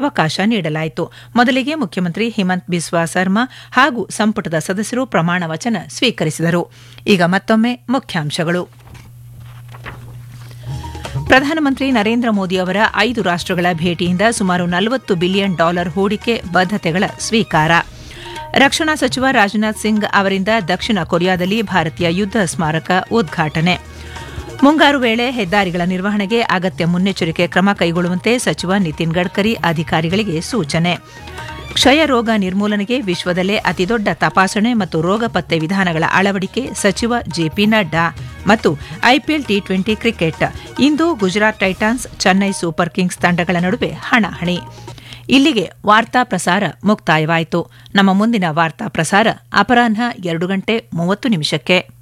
ಅವಕಾಶ ನೀಡಲಾಯಿತು ಮೊದಲಿಗೆ ಮುಖ್ಯಮಂತ್ರಿ ಹಿಮಂತ್ ಬಿಸ್ವಾ ಸರ್ಮಾ ಹಾಗೂ ಸಂಪುಟದ ಸದಸ್ಯರು ಪ್ರಮಾಣ ವಚನ ಸ್ವೀಕರಿಸಿದರು ಈಗ ಮತ್ತೊಮ್ಮೆ ಮುಖ್ಯಾಂಶಗಳು ಪ್ರಧಾನಮಂತ್ರಿ ನರೇಂದ್ರ ಮೋದಿ ಅವರ ಐದು ರಾಷ್ಟಗಳ ಭೇಟಿಯಿಂದ ಸುಮಾರು ನಲವತ್ತು ಬಿಲಿಯನ್ ಡಾಲರ್ ಹೂಡಿಕೆ ಬದ್ಧತೆಗಳ ಸ್ವೀಕಾರ ರಕ್ಷಣಾ ಸಚಿವ ರಾಜನಾಥ್ ಸಿಂಗ್ ಅವರಿಂದ ದಕ್ಷಿಣ ಕೊರಿಯಾದಲ್ಲಿ ಭಾರತೀಯ ಯುದ್ಧ ಸ್ಮಾರಕ ಉದ್ಘಾಟನೆ ಮುಂಗಾರು ವೇಳೆ ಹೆದ್ದಾರಿಗಳ ನಿರ್ವಹಣೆಗೆ ಅಗತ್ಯ ಮುನ್ನೆಚ್ಚರಿಕೆ ಕ್ರಮ ಕೈಗೊಳ್ಳುವಂತೆ ಸಚಿವ ನಿತಿನ್ ಗಡ್ಕರಿ ಅಧಿಕಾರಿಗಳಿಗೆ ಸೂಚನೆ ಕ್ಷಯ ರೋಗ ನಿರ್ಮೂಲನೆಗೆ ವಿಶ್ವದಲ್ಲೇ ಅತಿದೊಡ್ಡ ತಪಾಸಣೆ ಮತ್ತು ರೋಗ ಪತ್ತೆ ವಿಧಾನಗಳ ಅಳವಡಿಕೆ ಸಚಿವ ಜೆಪಿ ನಡ್ಡಾ ಮತ್ತು ಐಪಿಎಲ್ ಟಿ ಟ್ವೆಂಟಿ ಕ್ರಿಕೆಟ್ ಇಂದು Gujarat Titans Chennai Super Kings ತಂಡಗಳ ನಡುವೆ ಹಣಾಹಣಿ ಇಲ್ಲಿಗೆ ವಾರ್ತಾ ಪ್ರಸಾರ ಮುಕ್ತಾಯವಾಯಿತು ನಮ್ಮ ಮುಂದಿನ ವಾರ್ತಾ ಪ್ರಸಾರ ಅಪರಾಹ್ನ ಎರಡು ಗಂಟೆ ಮೂವತ್ತು ನಿಮಿಷಕ್ಕೆ